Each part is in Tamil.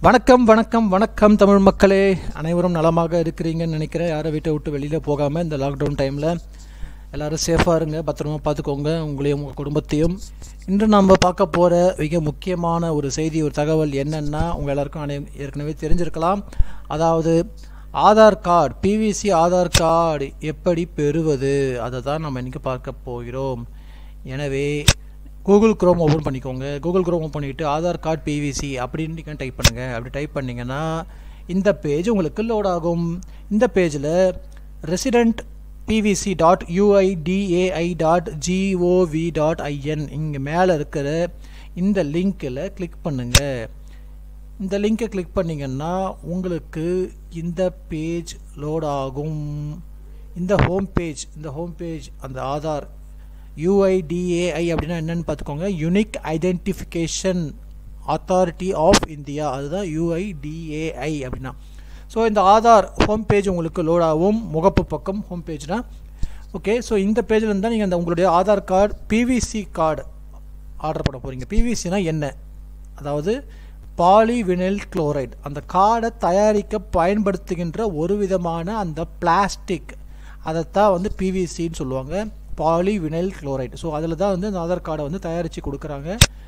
வணக்கம் வணக்கம் வணக்கம் தமிழ் மக்களே அனைவரும் நலமாக இருக்கிறீங்கன்னு நினைக்கிறேன் யாரை வீட்டை விட்டு வெளியில் போகாமல் இந்த லாக்டவுன் டைமில் எல்லோரும் சேஃபாக இருங்க பத்திரமா பார்த்துக்கோங்க உங்களையும் உங்கள் குடும்பத்தையும் இன்று நம்ம பார்க்க போகிற மிக முக்கியமான ஒரு செய்தி ஒரு தகவல் என்னென்னா உங்கள் எல்லாருக்கும் அனை ஏற்கனவே தெரிஞ்சிருக்கலாம் அதாவது Aadhaar card PVC Aadhaar card எப்படி பெறுவது அதை தான் நம்ம இன்றைக்கி பார்க்க போகிறோம் எனவே கூகுள் குரோம் ஓப்பன் பண்ணிக்கோங்க கூகுள் குரோம் ஓப்பன் பண்ணிவிட்டு ஆதார் கார்டு பிவிசி அப்படின்னு நீங்கள் டைப் பண்ணுங்கள் அப்படி டைப் பண்ணிங்கன்னா இந்த பேஜ் உங்களுக்கு லோட் ஆகும் இந்த பேஜில் resident PVC dot UIDAI dot GOV dot IN இங்கே மேலே இருக்கிற இந்த லிங்க்கில் கிளிக் பண்ணுங்கள் இந்த லிங்கை கிளிக் பண்ணிங்கன்னா உங்களுக்கு இந்த பேஜ் லோட் ஆகும் இந்த ஹோம் பேஜ் இந்த ஹோம் பேஜ் அந்த ஆதார் யூஐடிஏஐ அப்படின்னா என்னென்னு பார்த்துக்கோங்க unique identification authority of India அதுதான் யூஐடிஏஐ அப்படின்னா ஸோ இந்த ஆதார் ஹோம் பேஜ் உங்களுக்கு லோட் ஆகும் முகப்பு பக்கம் ஹோம் பேஜ்னா ஓகே ஸோ இந்த பேஜில் இருந்தால் நீங்கள் அந்த உங்களுடைய Aadhaar card PVC card order பண்ண போகிறீங்க பிவிசினா என்ன அதாவது பாலிவினைல் குளோரைடு அந்த கார்டை தயாரிக்க பயன்படுத்துகின்ற ஒரு விதமான அந்த பிளாஸ்டிக் அதைத்தான் வந்து பிவிசின்னு சொல்லுவாங்க பாலிவினைல் குளோரைடு ஸோ அதில் தான் வந்து இந்த ஆதார் கார்டை வந்து தயாரித்து கொடுக்குறாங்க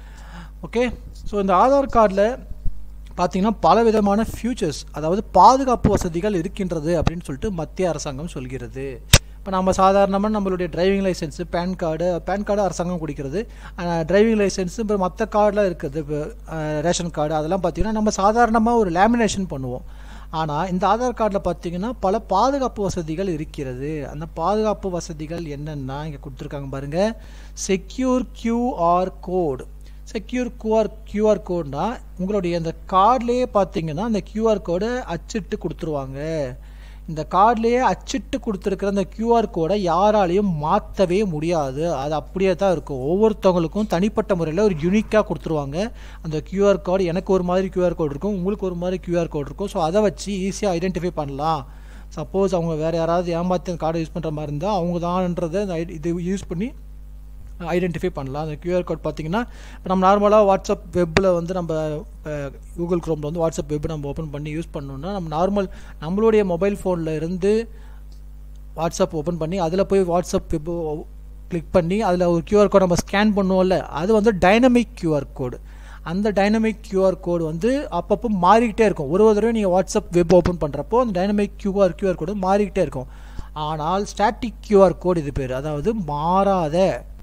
ஓகே ஸோ இந்த ஆதார் கார்டில் பார்த்தீங்கன்னா பல விதமான ஃபியூச்சர்ஸ் அதாவது பாதுகாப்பு வசதிகள் இருக்கின்றது அப்படின்னு சொல்லிட்டு மத்திய அரசாங்கம் சொல்கிறது இப்போ நம்ம சாதாரணமாக நம்மளுடைய driving licence PAN card PAN card அரசாங்கம் கொடுக்கிறது டிரைவிங் லைசன்ஸு இப்போ மற்ற கார்டெலாம் இருக்குது இப்போ ரேஷன் கார்டு அதெல்லாம் பார்த்திங்கன்னா நம்ம சாதாரணமாக ஒரு லேமினேஷன் பண்ணுவோம் ஆனால் இந்த ஆதார் கார்டில் பார்த்தீங்கன்னா பல பாதுகாப்பு வசதிகள் இருக்கிறது அந்த பாதுகாப்பு வசதிகள் என்னென்னா இங்கே கொடுத்துருக்காங்க பாருங்கள் secure QR code secure QR QR கோட்னா உங்களுடைய அந்த கார்ட்லேயே பார்த்தீங்கன்னா அந்த கியூஆர் கோடை அச்சிட்டு கொடுத்துருவாங்க இந்த கார்ட்லேயே அச்சிட்டு கொடுத்துருக்கிற அந்த கியூஆர் கோடை யாராலையும் மாற்றவே முடியாது அது அப்படியே தான் இருக்கும் ஒவ்வொருத்தவங்களுக்கும் தனிப்பட்ட முறையில் ஒரு யூனிக்காக கொடுத்துருவாங்க அந்த கியூஆர் கோடு எனக்கு ஒரு மாதிரி கியூஆர் கோடு இருக்கும் உங்களுக்கு ஒரு மாதிரி கியூஆர் கோடு இருக்கும் ஸோ அதை வச்சு ஈஸியாக ஐடென்டிஃபை பண்ணலாம் சப்போஸ் அவங்க வேறு யாராவது ஏமாற்றி அந்த கார்டை யூஸ் பண்ணுற மாதிரி இருந்தால் அவங்க தான்ன்றதை அந்த இது யூஸ் பண்ணி ஐடென்டிஃபை பண்ணலாம் அந்த கியூஆர் கோட் பார்த்தீங்கன்னா இப்போ நம்ம நார்மலாக வாட்ஸ்அப் வெப்பில் வந்து நம்ம கூகுள் க்ரோமில் வந்து வாட்ஸ்அப் வெப் நம்ம ஓப்பன் பண்ணி யூஸ் பண்ணோம்னா நம்ம நார்மல் நம்மளுடைய மொபைல் ஃபோனில் இருந்து வாட்ஸ்அப் ஓப்பன் பண்ணி அதில் போய் வாட்ஸ்அப் வெப் கிளிக் பண்ணி அதில் ஒரு கியூஆர் கோட் நம்ம ஸ்கேன் பண்ணுவோம்ல அது வந்து டைனமிக் கியூஆர் கோடு அந்த டைனமிக் கியூஆர் கோடு வந்து அப்பப்போ மாறிக்கிட்டே இருக்கும் ஒரு ஒரு தடவை நீங்கள் வாட்ஸ்அப் வெப் ஓப்பன் பண்ணுறப்போ அந்த டைனமிக் கியூஆர் கியூஆர் கோடு மாறிக்கிட்டே இருக்கும் ஆனால் ஸ்டாட்டிக் கியூஆர் கோடு இது பேர் அதாவது மாறாத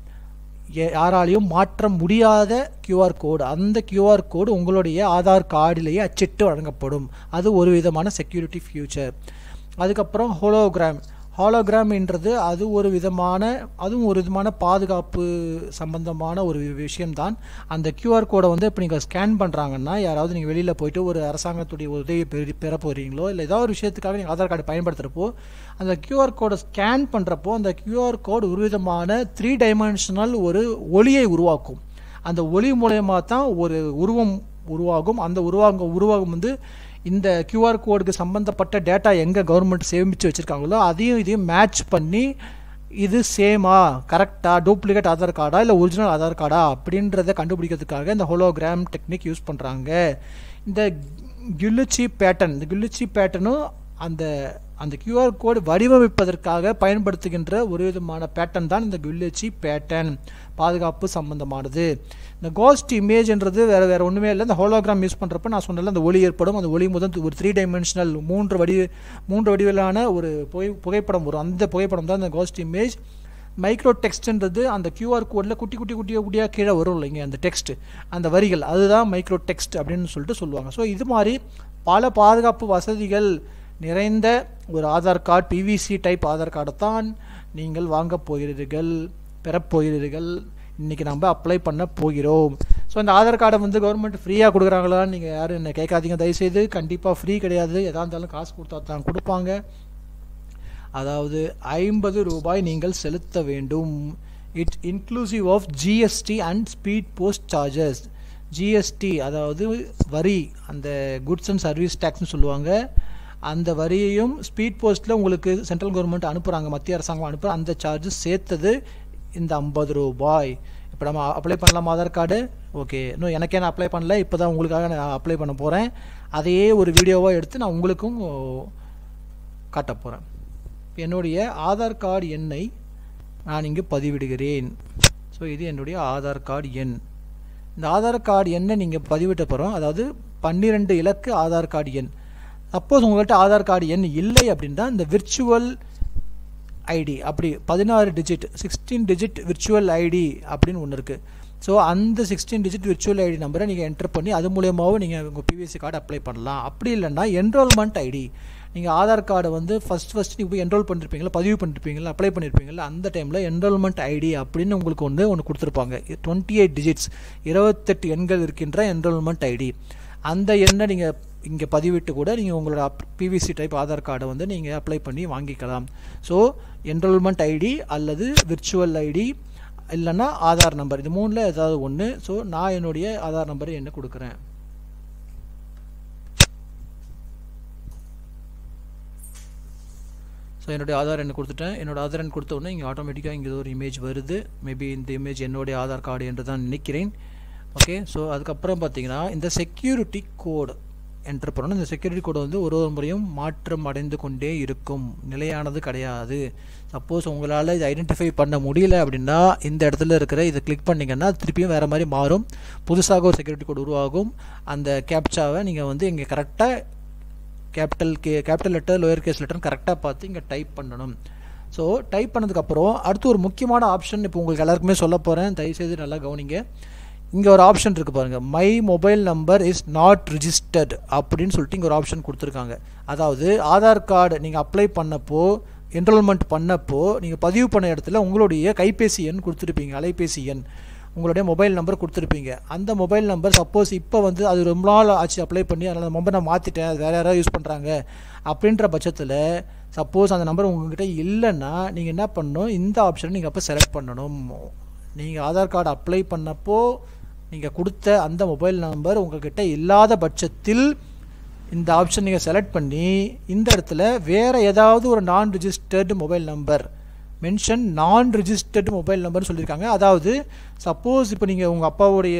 யாராலையும் மாற்ற முடியாத கியூஆர் கோடு அந்த கியூஆர் கோடு உங்களுடைய ஆதார் கார்டிலேயே அச்சிட்டு வழங்கப்படும் அது ஒரு விதமான செக்யூரிட்டி ஃபியூச்சர் அதுக்கப்புறம் ஹோலோகிராம் ஹாலோகிராம்ன்றது அது ஒரு விதமான அதுவும் ஒரு விதமான பாதுகாப்பு சம்பந்தமான ஒரு விஷயம்தான் அந்த கியூஆர் கோடை வந்து இப்போ நீங்கள் ஸ்கேன் பண்ணுறாங்கன்னா யாராவது நீங்கள் வெளியில் போயிட்டு ஒரு அரசாங்கத்துடைய உதவி பெறி பெற போகிறீங்களோ இல்லை ஏதாவது ஒரு விஷயத்துக்காக நீங்கள் ஆதார் கார்டு பயன்படுத்துகிறப்போ அந்த கியூஆர் கோடை ஸ்கேன் பண்ணுறப்போ அந்த கியூஆர் கோடு ஒரு விதமான த்ரீ டைமென்ஷனல் ஒரு ஒளியை உருவாக்கும் அந்த ஒளி மூலயமா தான் ஒரு உருவம் உருவாகும் அந்த உருவாங்க உருவாகும் வந்து இந்த கியூஆர் கோடுக்கு சம்மந்தப்பட்ட டேட்டா எங்கே கவர்மெண்ட் சேமித்து வச்சுருக்காங்களோ அதையும் இதையும் மேட்ச் பண்ணி இது சேமா கரெக்டாக டூப்ளிகேட் ஆதார் கார்டா இல்லை ஒரிஜினல் ஆதார் கார்டா அப்படின்றத கண்டுபிடிக்கிறதுக்காக இந்த ஹோலோகிராம் டெக்னிக் யூஸ் பண்ணுறாங்க இந்த கில்லுச்சி பேட்டர்ன் இந்த கில்லுச்சி பேட்டர்னும் அந்த அந்த கியூஆர் கோடு வடிவமைப்பதற்காக பயன்படுத்துகின்ற ஒரு விதமான பேட்டர்ன் தான் இந்த கில்லுச்சி பேட்டர்ன் பாதுகாப்பு சம்பந்தமானது இந்த கோஸ்ட் இமேஜ்ன்றது வேறு வேறு ஒன்றுமே இல்லை இந்த ஹோலோகிராம் யூஸ் பண்ணுறப்ப நான் சொன்னல அந்த ஒளி ஏற்படும் அந்த ஒளி முதல் ஒரு த்ரீ டைமென்ஷனல் மூன்று வடி மூன்று வடிவிலான ஒரு புகை புகைப்படம் வரும் அந்த புகைப்படம் தான் இந்த கோஸ்ட் இமேஜ் மைக்ரோ டெக்ஸ்ட்ன்றது அந்த கியூஆர் கோடில் குட்டி குட்டி குட்டியாக குட்டியாக கீழே வரும் இல்லைங்க அந்த டெக்ஸ்ட் அந்த வரிகள் அதுதான் மைக்ரோ டெக்ஸ்ட் அப்படின்னு சொல்லிட்டு சொல்லுவாங்க ஸோ இது மாதிரி பல பாதுகாப்பு வசதிகள் நிறைந்த ஒரு Aadhaar card PVC type Aadhaar கார்டை தான் நீங்கள் வாங்க போகிறீர்கள் பெறப்போகிறீர்கள் இன்றைக்கி நம்ம அப்ளை பண்ண போகிறோம் ஸோ இந்த ஆதார் கார்டை வந்து கவர்மெண்ட் ஃப்ரீயாக கொடுக்குறாங்களான்னு நீங்கள் யாரும் என்ன கேட்காதீங்க தயவுசெய்து கண்டிப்பாக ஃப்ரீ கிடையாது எதாக இருந்தாலும் காசு கொடுத்தா தான் கொடுப்பாங்க அதாவது ஐம்பது ரூபாய் நீங்கள் செலுத்த வேண்டும் it inclusive of GST and speed post charges GST அதாவது வரி அந்த குட்ஸ் அண்ட் சர்வீஸ் டேக்ஸ்னு சொல்லுவாங்க அந்த வரியையும் ஸ்பீட் போஸ்ட்டில் உங்களுக்கு சென்ட்ரல் கவர்மெண்ட் அனுப்புகிறாங்க மத்திய அரசாங்கம் அனுப்புகிற அந்த சார்ஜஸ் சேர்த்தது இந்த ஐம்பது ரூபாய் இப்போ நம்ம அப்ளை பண்ணலாமா ஆதார் கார்டு ஓகே இன்னும் எனக்கே நான் அப்ளை பண்ணல இப்போ தான் உங்களுக்காக நான் அப்ளை பண்ண போகிறேன் அதையே ஒரு வீடியோவாக எடுத்து நான் உங்களுக்கும் காட்ட போகிறேன் என்னுடைய ஆதார் கார்டு எண்ணை நான் இங்கு பதிவிடுகிறேன் ஸோ இது என்னுடைய ஆதார் கார்டு எண் இந்த ஆதார் கார்டு எண்ணை நீங்கள் பதிவிட்ட போகிறோம் அதாவது பன்னிரெண்டு இலக்கு ஆதார் கார்டு எண் சப்போஸ் உங்கள்கிட்ட ஆதார் கார்டு எண் இல்லை அப்படின்னா இந்த விர்ச்சுவல் ஐடி அப்படி பதினாறு digit sixteen digit virtual ID அப்படின்னு ஒன்று இருக்குது ஸோ அந்த சிக்ஸ்டீன் டிஜிட் விர்ச்சுவல் ஐடி நம்பரை நீங்கள் என்டர் பண்ணி அது மூலியமாகவும் நீங்கள் உங்கள் பிவிசி கார்டு அப்ளை பண்ணலாம் அப்படி இல்லைன்னா என்ரோல்மெண்ட் ஐடி நீங்கள் ஆதார் கார்டை வந்து ஃபஸ்ட் ஃபஸ்ட் நீங்கள் போய் என்ரோல் பண்ணிருப்பீங்களா பதிவு பண்ணிருப்பீங்களா அப்ளை பண்ணியிருப்பீங்களா அந்த டைமில் என்ரோல்மெண்ட் ஐடி அப்படின்னு உங்களுக்கு ஒன்று ஒன்று கொடுத்துருப்பாங்க டுவெண்ட்டி எயிட் டிஜிட்ஸ் இருபத்தெட்டு எண்கள் இருக்கின்ற என்ரோல்மெண்ட் ஐடி அந்த எண்ணை நீங்கள் இங்கே பதிவிட்டு கூட நீங்கள் உங்களோட பிவிசி டைப் ஆதார் கார்டை வந்து நீங்கள் அப்ளை பண்ணி வாங்கிக்கலாம் ஸோ என்ரோல்மெண்ட் ஐடி அல்லது விர்ச்சுவல் ஐடி இல்லைன்னா ஆதார் நம்பர் இது மூணில் ஏதாவது ஒன்று ஸோ நான் என்னுடைய ஆதார் நம்பரை என்ன கொடுக்குறேன் ஸோ என்னுடைய ஆதார் எண்ணை கொடுத்துட்டேன் என்னோட ஆதார் எண் கொடுத்த உடனே இங்கே ஆட்டோமேட்டிக்காக இங்கே ஒரு இமேஜ் வருது மேபி இந்த இமேஜ் என்னுடைய ஆதார் கார்டு என்று தான் நினைக்கிறேன் ஓகே ஸோ அதுக்கப்புறம் பார்த்தீங்கன்னா இந்த செக்யூரிட்டி கோடு என்டர் பண்ணணும் இந்த செக்யூரிட்டி கோடு வந்து ஒரு ஒரு முறையும் மாற்றம் அடைந்து கொண்டே இருக்கும் நிலையானது கிடையாது சப்போஸ் உங்களால் இதை ஐடென்டிஃபை பண்ண முடியல அப்படின்னா இந்த இடத்துல இருக்கிற இதை கிளிக் பண்ணிங்கன்னா திருப்பியும் வேறு மாதிரி மாறும் புதுசாக ஒரு செக்யூரிட்டி கோடு உருவாகும் அந்த கேப்சாவை நீங்கள் வந்து இங்கே கரெக்டாக capital K capital letter lower case லெட்டர்னு கரெக்டாக பார்த்து இங்கே டைப் பண்ணணும் ஸோ டைப் பண்ணதுக்கப்புறம் அடுத்து ஒரு முக்கியமான ஆப்ஷன் இப்போ உங்களுக்கு எல்லாருக்குமே சொல்ல போகிறேன் தயவுசெய்து நல்லா கவனிங்க இங்கே ஒரு ஆப்ஷன் இருக்குது பாருங்கள் my mobile number is not registered அப்படின்னு சொல்லிட்டு இங்கே ஒரு ஆப்ஷன் கொடுத்துருக்காங்க அதாவது ஆதார் கார்டு நீங்கள் அப்ளை பண்ணப்போ என்ரோல்மெண்ட் பண்ணப்போ நீங்கள் பதிவு பண்ண இடத்துல உங்களுடைய கைபேசி எண் கொடுத்துருப்பீங்க அலைபேசி எண் உங்களுடைய மொபைல் நம்பர் கொடுத்துருப்பீங்க அந்த மொபைல் நம்பர் சப்போஸ் இப்போ வந்து அது ரொம்ப நாள் ஆச்சு அப்ளை பண்ணி அதனால் அந்த மொபைல் நான் மாற்றிட்டேன் அது வேறு யாராவது யூஸ் பண்ணுறாங்க அப்படின்ற பட்சத்தில் சப்போஸ் அந்த நம்பர் உங்கள்கிட்ட இல்லைன்னா நீங்கள் என்ன பண்ணணும் இந்த ஆப்ஷனை நீங்கள் அப்போ செலக்ட் பண்ணணும் நீங்கள் ஆதார் கார்டு அப்ளை பண்ணப்போ நீங்கள் கொடுத்த அந்த மொபைல் நம்பர் உங்கள்கிட்ட இல்லாத பட்சத்தில் இந்த ஆப்ஷன் நீங்கள் செலக்ட் பண்ணி இந்த இடத்துல வேறு ஏதாவது ஒரு non registered mobile number mention non registered mobile நம்பர்னு சொல்லியிருக்காங்க அதாவது சப்போஸ் இப்போ நீங்கள் உங்கள் அப்பாவுடைய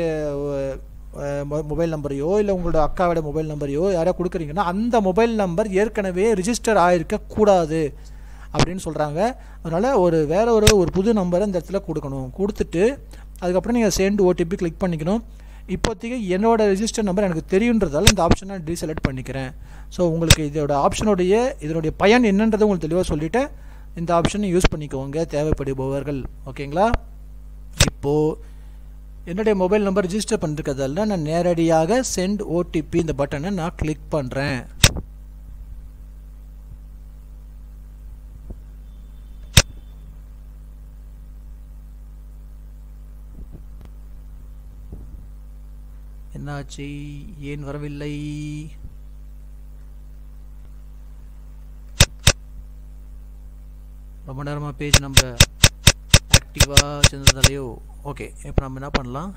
மொபைல் நம்பரையோ இல்லை உங்களோட அக்காவோட மொபைல் நம்பரையோ யாரையா கொடுக்குறீங்கன்னா அந்த மொபைல் நம்பர் ஏற்கனவே ரிஜிஸ்டர் ஆகிருக்க கூடாது அப்படின்னு சொல்கிறாங்க அதனால் ஒரு வேறு ஒரு ஒரு புது நம்பரை இந்த இடத்துல கொடுக்கணும் கொடுத்துட்டு அதுக்கப்புறம் நீங்கள் சேண்டு ஓடிபி கிளிக் பண்ணிக்கணும் இப்போதைக்கு என்னோட ரிஜிஸ்டர் நம்பர் எனக்கு தெரியுன்றதால இந்த ஆப்ஷனை நான் டீசெலக்ட் பண்ணிக்கிறேன் ஸோ உங்களுக்கு இதோட ஆப்ஷனுடைய இதனுடைய பயன் என்னன்றதை உங்களுக்கு தெளிவாக சொல்லிவிட்டு இந்த ஆப்ஷனை யூஸ் பண்ணிக்கோங்க தேவைப்படுபவர்கள் ஓகேங்களா இப்போது என்னுடைய மொபைல் நம்பர் ரிஜிஸ்டர் பண்ணிருக்கிறதால நான் நேரடியாக சென்ட் ஓடிபி இந்த பட்டனை நான் கிளிக் பண்ணுறேன் என்னாச்சு ஏன் வரவில்லை ரொம்ப நேரமாக பேஜ் நம்ம ஆக்டிவாக சேர்ந்ததாலேயோ ஓகே இப்போ நம்ம என்ன பண்ணலாம்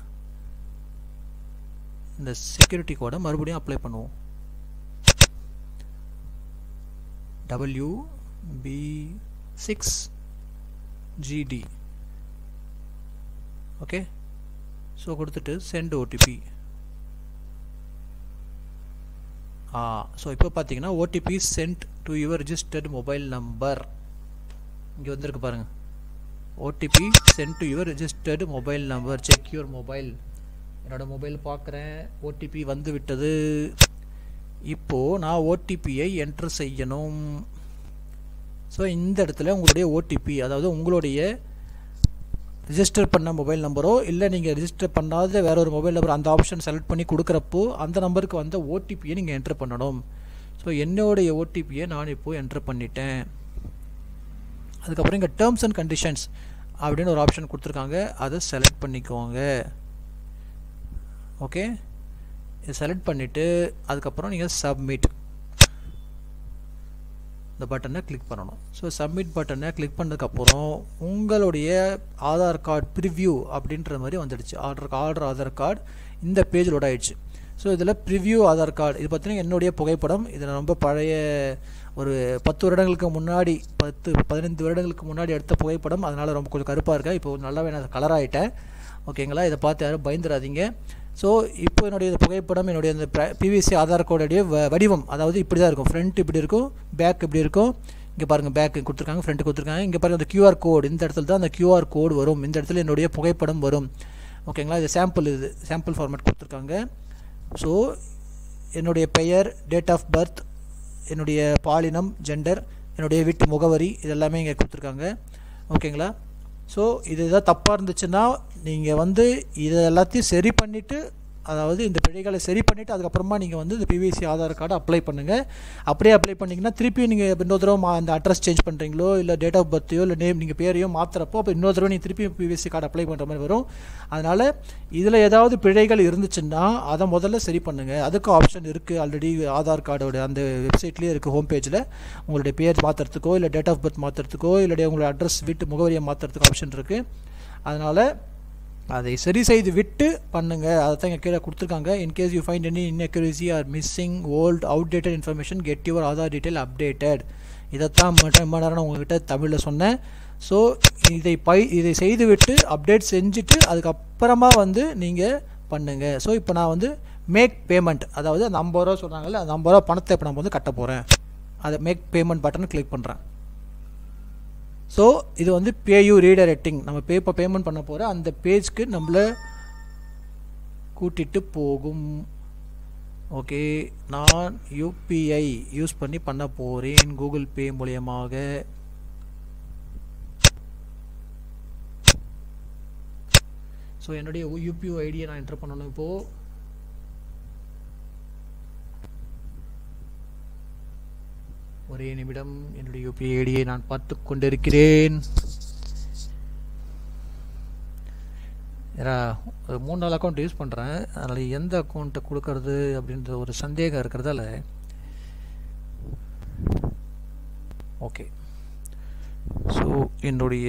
இந்த செக்யூரிட்டி கோடை மறுபடியும் அப்ளை பண்ணுவோம் W P six GT okay so கொடுத்துட்டு சென்ட் ஓடிபி ஆ ஸோ இப்போ பார்த்தீங்கன்னா OTP sent to your registered mobile number இங்கே வந்திருக்கு பாருங்கள் OTP sent to your registered mobile number check your mobile என்னோடய மொபைல் பார்க்குறேன் ஓடிபி வந்து விட்டது இப்போது நான் ஓடிபியை என்ட்ரு செய்யணும் ஸோ இந்த இடத்துல உங்களுடைய ஓடிபி அதாவது உங்களுடைய ரிஜிஸ்டர் பண்ண மொபைல் நம்பரோ இல்லை நீங்கள் ரிஜிஸ்டர் பண்ணாத வேற ஒரு மொபைல் நம்பர் அந்த ஆப்ஷன் செலக்ட் பண்ணி கொடுக்குறப்போ அந்த நம்பருக்கு வந்த ஓடிபியை நீங்கள் என்ட்ரு பண்ணணும் ஸோ என்னுடைய ஓடிபியை நான் இப்போது என்ட்ரு பண்ணிட்டேன் அதுக்கப்புறம் இங்கே டேர்ம்ஸ் அண்ட் கண்டிஷன்ஸ் அப்படின்னு ஒரு ஆப்ஷன் கொடுத்துருக்காங்க அதை செலக்ட் பண்ணிக்கோங்க ஓகே இதை செலக்ட் பண்ணிவிட்டு அதுக்கப்புறம் நீங்கள் சப்மிட் இந்த பட்டனை கிளிக் பண்ணணும் ஸோ சப்மிட் பட்டனை கிளிக் பண்ணதுக்கப்புறம் உங்களுடைய ஆதார் கார்டு ப்ரிவ்யூ அப்படின்ற மாதிரி வந்துடுச்சு ஆர்டர் ஆர்டர் ஆதார் கார்டு இந்த பேஜ் லோட் ஆயிடுச்சு ஸோ இதில் ப்ரிவ்யூ ஆதார் கார்டு இது பார்த்தீங்கன்னா என்னுடைய புகைப்படம் இதில் ரொம்ப பழைய ஒரு பத்து வருடங்களுக்கு முன்னாடி பத்து பதினைந்து வருடங்களுக்கு முன்னாடி எடுத்த புகைப்படம் அதனால் ரொம்ப கொஞ்சம் கருப்பாக இருக்கேன் இப்போ நல்லாவே நான் கலர் ஆகிட்டேன் ஓகேங்களா இதை பார்த்து யாரும் பயந்துடாதீங்க ஸோ இப்போ என்னுடைய இந்த புகைப்படம் என்னுடைய இந்த பிவிசி ஆதார் கோடுடைய வ வடிவம் அதாவது இப்படி தான் இருக்கும் ஃப்ரண்ட் இப்படி இருக்கும் பேக் இப்படி இருக்கும் இங்கே பாருங்கள் பேக்கு கொடுத்துருக்காங்க ஃப்ரண்ட் கொடுத்துருக்காங்க இங்கே பாருங்கள் அந்த கியூஆர் கோடு இந்த இடத்துல தான் அந்த கியூஆர் கோடு வரும் இந்த இடத்துல என்னுடைய புகைப்படம் வரும் ஓகேங்களா இது சாம்பிள் இது சாம்பிள் ஃபார்மேட் கொடுத்துருக்காங்க ஸோ என்னுடைய பெயர் டேட் ஆஃப் பர்த் என்னுடைய பாலினம் ஜெண்டர் என்னுடைய வீட்டு முகவரி இது எல்லாமே இங்கே கொடுத்துருக்காங்க ஓகேங்களா ஸோ இது எதாவது தப்பாக இருந்துச்சுன்னா நீங்கள் வந்து இதை எல்லாத்தையும் சரி பண்ணிவிட்டு அதாவது இந்த பிழைகளை சரி பண்ணிவிட்டு அதுக்கப்புறமா நீங்கள் வந்து இந்த பிவிசி ஆதார் கார்டு அப்ளை பண்ணுங்கள் அப்படியே அப்ளை பண்ணிங்கன்னா திருப்பி நீங்கள் இன்னொரு தடவை மா அந்த அட்ரஸ் சேஞ்ச் பண்ணுறீங்களோ இல்லை டேட் ஆஃப் பர்த்தையோ இல்லை நேம் நீங்கள் பேரையோ மாற்றுறப்போ அப்போ இன்னொரு தடவை நீங்கள் திருப்பி பிவிசி கார்டு அப்ளை பண்ணுற மாதிரி வரும் அதனால் இதில் ஏதாவது பிழைகள் இருந்துச்சுன்னா அதை முதல்ல சரி பண்ணுங்கள் அதுக்கு ஆப்ஷன் இருக்குது ஆல்ரெடி ஆதார் கார்டோட அந்த வெப்சைட்லேயே இருக்குது ஹோம் பேஜில் உங்களுடைய பேர் மாற்றுறதுக்கோ இல்லை டேட் ஆஃப் பர்த் மாற்றுறதுக்கோ இல்லை உங்களுடைய அட்ரஸ் வீட்டு முகவரியை மாற்றுறதுக்கு ஆப்ஷன் இருக்குது அதனால் அதை சரி செய்து விட்டு பண்ணுங்கள் அதை தான் இங்கே கீழே கொடுத்துருக்காங்க in case you find any inaccuracy or missing old outdated information get your Aadhaar detail updated இதைத்தான் ரொம்ப நேரம் நான் உங்ககிட்ட தமிழில் சொன்னேன் ஸோ இதை பை இதை செய்துவிட்டு அப்டேட் செஞ்சுட்டு அதுக்கப்புறமா வந்து நீங்கள் பண்ணுங்கள் ஸோ இப்போ நான் வந்து மேக் பேமெண்ட் அதாவது அந்த ஐம்பது ரூபா சொல்கிறாங்கல்ல அந்த ஐம்பது ரூபா பணத்தை இப்போ நம்ம வந்து கட்ட போகிறேன் அதை மேக் பேமெண்ட் பட்டனை கிளிக் பண்ணுறேன் ஸோ இது வந்து பேயூ ரீடைரக்டிங் நம்ம பே இப்போ பேமெண்ட் பண்ண போகிற அந்த பேஜ்க்கு நம்மளை கூட்டிகிட்டு போகும் ஓகே நான் யூபிஐ யூஸ் பண்ணி பண்ண போகிறேன் கூகுள் பே மூலியமாக ஸோ என்னுடைய யூபிஐ ஐடியை நான் என்டர் பண்ணணும் இப்போது ஒரே நிமிடம் என்னுடைய யூபிஐ ஐடியை நான் பார்த்து கொண்டிருக்கிறேன் ஏன்னா ஒரு மூணு நாலு அக்கௌண்ட் யூஸ் பண்ணுறேன் அதனால் எந்த அக்கௌண்ட்டை கொடுக்கறது அப்படின்ற ஒரு சந்தேகம் இருக்கிறதால ஓகே ஸோ என்னுடைய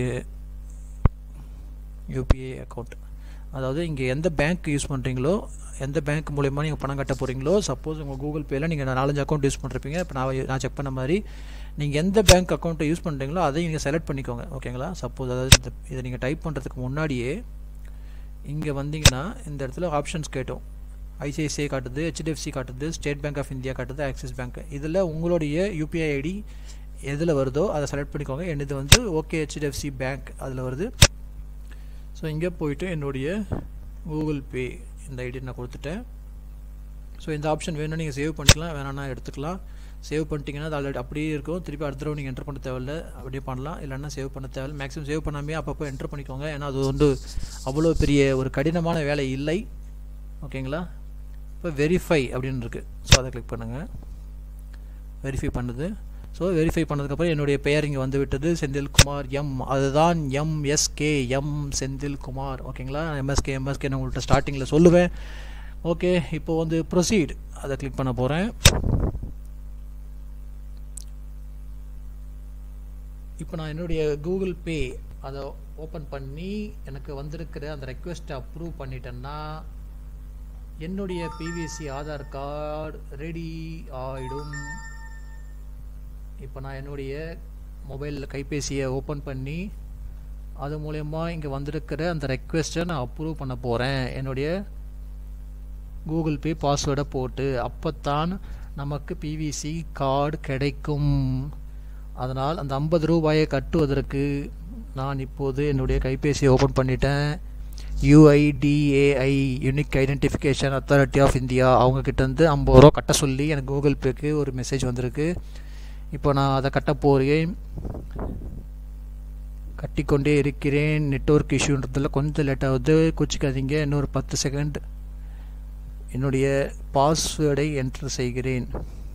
யூபிஐ அக்கௌண்ட் அதாவது இங்கே எந்த பேங்க் யூஸ் பண்ணுறீங்களோ எந்த பேங்க் மூலயமா நீங்கள் பணம் கட்ட போகிறீங்களோ சப்போஸ் உங்கள் கூகுள் பேயில் நீங்கள் நாலஞ்சு அக்கௌண்ட் யூஸ் பண்ணுறப்பீங்க இப்போ நான் நான் செக் பண்ண மாதிரி நீங்கள் எந்த பேங்க் அக்கௌண்ட்டை யூஸ் பண்ணுறீங்களோ அதையும் நீங்கள் செலக்ட் பண்ணிக்கோங்க ஓகேங்களா சப்போஸ் அதாவது இந்த இதை நீங்கள் டைப் பண்ணுறதுக்கு முன்னாடியே இங்கே வந்தீங்கன்னா இந்த இடத்துல ஆப்ஷன்ஸ் கேட்டோம் ஐசிஐசிஐ காட்டுது ஹெச்டிஎஃப்சி காட்டுது ஸ்டேட் பேங்க் ஆஃப் இந்தியா காட்டுது ஆக்சிஸ் பேங்க் இதில் உங்களுடைய யூபிஐ ஐடி எதில் வருதோ அதை செலக்ட் பண்ணிக்கோங்க என்னது வந்து ஓகே ஹெச்டிஎஃப்சி பேங்க் அதில் வருது ஸோ இங்கே போயிட்டு என்னுடைய கூகுள் பே இந்த ஐடி நான் கொடுத்துட்டேன் ஸோ இந்த ஆப்ஷன் வேணும் நீங்கள் சேவ் பண்ணிக்கலாம் வேணாம்னா எடுத்துக்கலாம் சேவ் பண்ணிட்டீங்கன்னா அது ஆல்ரெடி அப்படியே இருக்கும் திருப்பி அடுத்த தடவை நீங்கள் என்டர் பண்ண தேவையில்ல அப்படியே பண்ணலாம் இல்லைன்னா சேவ் பண்ண தேவையில்ல மேக்ஸிமம் சேவ் பண்ணாமே அப்பப்போ என்டர் பண்ணிக்கோங்க ஏன்னா அது வந்து அவ்வளோ பெரிய ஒரு கடினமான வேலை இல்லை ஓகேங்களா இப்போ வெரிஃபை அப்படின்னு இருக்குது ஸோ அதை கிளிக் பண்ணுங்கள் வெரிஃபை பண்ணுது ஸோ வெரிஃபை பண்ணதுக்கப்புறம் என்னுடைய பெயர் இங்கே வந்து விட்டது செந்தில்குமார் எம் அதுதான் எம்எஸ்கே எம் செந்தில்குமார் ஓகேங்களா எம்எஸ்கே எம்எஸ்கே நான் உங்கள்கிட்ட ஸ்டார்டிங்கில் சொல்லுவேன் ஓகே இப்போ வந்து ப்ரொசீட் அதை கிளிக் பண்ண போகிறேன் இப்போ நான் என்னுடைய கூகுள் பே அதை ஓப்பன் பண்ணி எனக்கு வந்திருக்கிற அந்த ரெக்வெஸ்ட்டை அப்ரூவ் பண்ணிட்டேன்னா என்னுடைய பிவிசி ஆதார் கார்டு ரெடி ஆகிடும் இப்போ நான் என்னுடைய மொபைலில் கைபேசியை ஓப்பன் பண்ணி அது மூலயமா இங்கே வந்திருக்கிற அந்த ரெக்வெஸ்ட்டை நான் அப்ரூவ் பண்ண போகிறேன் என்னுடைய கூகுள் பே பாஸ்வேர்டை போட்டு அப்போத்தான் நமக்கு பிவிசி கார்டு கிடைக்கும் அதனால் அந்த ஐம்பது ரூபாயை கட்டுவதற்கு நான் இப்போது என்னுடைய கைபேசியை ஓப்பன் பண்ணிட்டேன் UIDAI unique identification authority of India அவங்கக்கிட்டேருந்து ஐம்பது ரூபா கட்ட சொல்லி எனக்கு கூகுள் பேக்கு ஒரு மெசேஜ் வந்திருக்கு இப்போ நான் அதை கட்ட போகிறேன் கட்டிக்கொண்டே இருக்கிறேன் நெட்ஒர்க் இஷ்யூன்றதுல கொஞ்சம் லேட் ஆகுது குச்சிக்காதீங்க இன்னொரு பத்து செகண்ட் என்னுடைய பாஸ்வேர்டை என்டர் செய்கிறேன்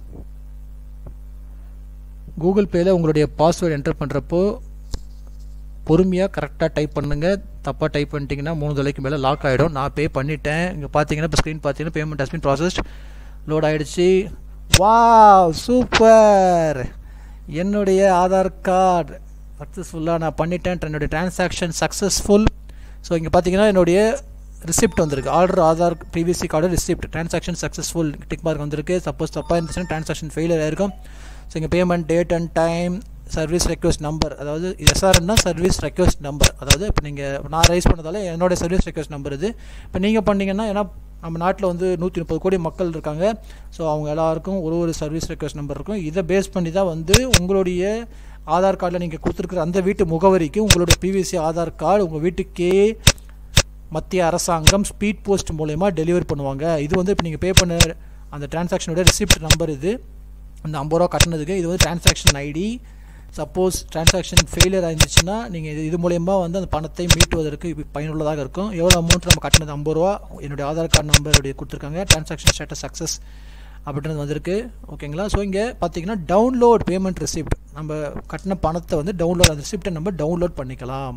கூகுள் பேயில் உங்களுடைய பாஸ்வேர்டு என்டர் பண்ணுறப்போ பொறுமையாக கரெக்டாக டைப் பண்ணுங்கள் தப்பாக டைப் பண்ணிட்டீங்கன்னா மூணு தலைக்கு மேலே லாக் ஆகிடும் நான் பே பண்ணிட்டேன் இங்கே பார்த்தீங்கன்னா இப்போ ஸ்க்ரீன் பார்த்தீங்கன்னா பேமெண்ட் ஹஸ்பின் ப்ராசஸ்ட் லோட் ஆகிடுச்சு வா சூப்பர் என்னுடைய ஆதார் கார்டு சக்ஸஸ்ஃபுல்லாக நான் பண்ணிட்டேன் என்னுடைய டிரான்சாக்ஷன் சக்ஸஸ்ஃபுல் ஸோ இங்கே பார்த்தீங்கன்னா என்னுடைய ரிசிப்ட் வந்திருக்கு order Aadhaar PVC card receipt transaction successful tick mark வந்திருக்கு சப்போஸ் தப்பாக இருந்துச்சுன்னா டிரான்சாக்ஷன் ஃபெயிலியர் ஆயிருக்கும் ஸோ இங்கே payment date and time service request number அதாவது எஸ்ஆர்என்னா சர்வீஸ் ரெக்வஸ்ட் நம்பர் அதாவது இப்போ நீங்கள் நான் ரைஸ் பண்ணதால என்னோட சர்வீஸ் ரெக்வஸ்ட் நம்பர் இது இப்போ நீங்கள் பண்ணீங்கன்னா ஏன்னா நம்ம நாட்டில் வந்து நூற்றி முப்பது கோடி மக்கள் இருக்காங்க ஸோ அவங்க எல்லாருக்கும் ஒரு ஒரு சர்வீஸ் ரெக்வஸ்ட் நம்பர் இருக்கும் இதை பேஸ் பண்ணி தான் வந்து உங்களுடைய ஆதார் கார்டில் நீங்கள் கொடுத்துருக்குற அந்த வீட்டு முகவரிக்கு உங்களுடைய பிவிசி ஆதார் கார்டு உங்கள் வீட்டுக்கே மத்திய அரசாங்கம் ஸ்பீட் போஸ்ட் மூலயமா டெலிவரி பண்ணுவாங்க இது வந்து இப்போ நீங்கள் பே பண்ண அந்த டிரான்சாக்ஷனோட ரிசிப்ட் நம்பர் இது அந்த ஐம்பது ரூபா கட்டினதுக்கு இது வந்து transaction ID suppose transaction failure ஆயிருந்துச்சுன்னா நீங்கள் இது இது மூலயமா வந்து அந்த பணத்தை மீட்டுவதற்கு இது பயனுள்ளதாக இருக்கும் எவ்வளோ அமௌண்ட் நம்ம கட்டினது ஐம்பது ரூபா என்னுடைய ஆதார் கார்டு நம்பருடைய கொடுத்துருக்காங்க டிரான்சாக்ஷன் ஸ்டேட்டஸ் சக்ஸஸ் அப்படின்றது வந்திருக்கு ஓகேங்களா ஸோ இங்கே பார்த்தீங்கன்னா டவுன்லோட் பேமெண்ட் ரிசிப்ட் நம்ம கட்டின பணத்தை வந்து டவுன்லோட் அந்த ரிசிப்டை நம்ம டவுன்லோட் பண்ணிக்கலாம்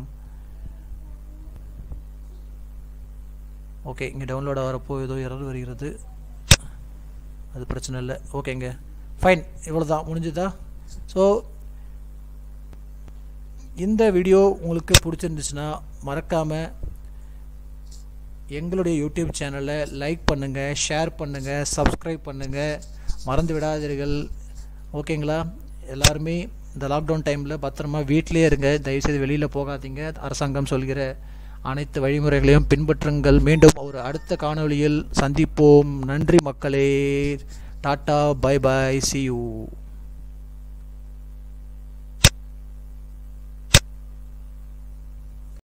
ஓகே இங்கே டவுன்லோட் ஆகிறப்போ ஏதோ எரர் வருகிறது அது பிரச்சனை இல்லை ஓகேங்க ஃபைன் இவ்வளோ தான் முடிஞ்சுதா ஸோ இந்த வீடியோ உங்களுக்கு பிடிச்சிருந்துச்சுன்னா மறக்காமல் எங்களுடைய யூடியூப் சேனலை லைக் பண்ணுங்கள் ஷேர் பண்ணுங்கள் சப்ஸ்கிரைப் பண்ணுங்கள் மறந்து விடாதீர்கள் ஓகேங்களா எல்லாருமே இந்த லாக்டவுன் டைமில் பத்திரமா வீட்டிலே இருங்க தயவுசெய்து வெளியில் போகாதீங்க அரசாங்கம் சொல்கிற அனைத்து வழிமுறைகளையும் பின்பற்றுங்கள் மீண்டும் ஒரு அடுத்த காணொளியில் சந்திப்போம் நன்றி மக்களே tata bye bye see you